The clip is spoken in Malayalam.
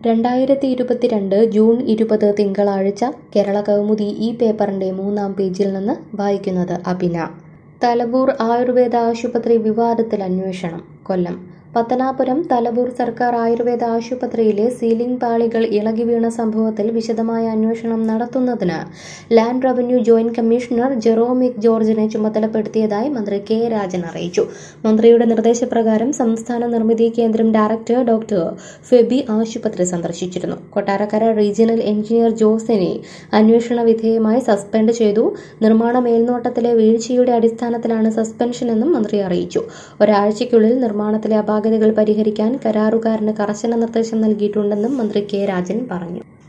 രണ്ടായിരത്തി ഇരുപത്തിരണ്ട് ജൂൺ ഇരുപത് തിങ്കളാഴ്ച കേരള കൗമുദി ഈ പേപ്പറിന്റെ മൂന്നാം പേജിൽ നിന്ന് വായിക്കുന്നത് അഭിന തലബൂർ ആയുർവേദ ആശുപത്രി വിവാദത്തിൽ അന്വേഷണം കൊല്ലം പത്തനാപുരം തലബൂർ സർക്കാർ ആയുർവേദ ആശുപത്രിയിലെ സീലിംഗ് പാളികൾ ഇളകി വീണ സംഭവത്തിൽ വിശദമായ അന്വേഷണം നടത്തുന്നതിന് land revenue joint commissioner Jeromic ജോർജിനെ ചുമതലപ്പെടുത്തിയതായി മന്ത്രി കെ രാജൻ അറിയിച്ചു മന്ത്രിയുടെ നിർദ്ദേശപ്രകാരം സംസ്ഥാന നിർമ്മിതി കേന്ദ്രം ഡയറക്ടർ ഡോക്ടർ ഫെബി ആശുപത്രി സന്ദർശിച്ചിരുന്നു കൊട്ടാരക്കര റീജിയണൽ എഞ്ചിനീയർ ജോസിനെ അന്വേഷണ വിധേയമായി സസ്പെൻഡ് ചെയ്തു നിർമ്മാണ മേൽനോട്ടത്തിലെ വീഴ്ചയുടെ അടിസ്ഥാനത്തിലാണ് സസ്പെൻഷൻ എന്നും മന്ത്രി അറിയിച്ചു ഒരാഴ്ചയ്ക്കുള്ളിൽ നിർമ്മാണത്തിലെ അപാകതകൾ പരിഹരിക്കാൻ കരാറുകാരന് കർശന നിർദ്ദേശം നൽകിയിട്ടുണ്ടെന്നും മന്ത്രി കെ രാജൻ പറഞ്ഞു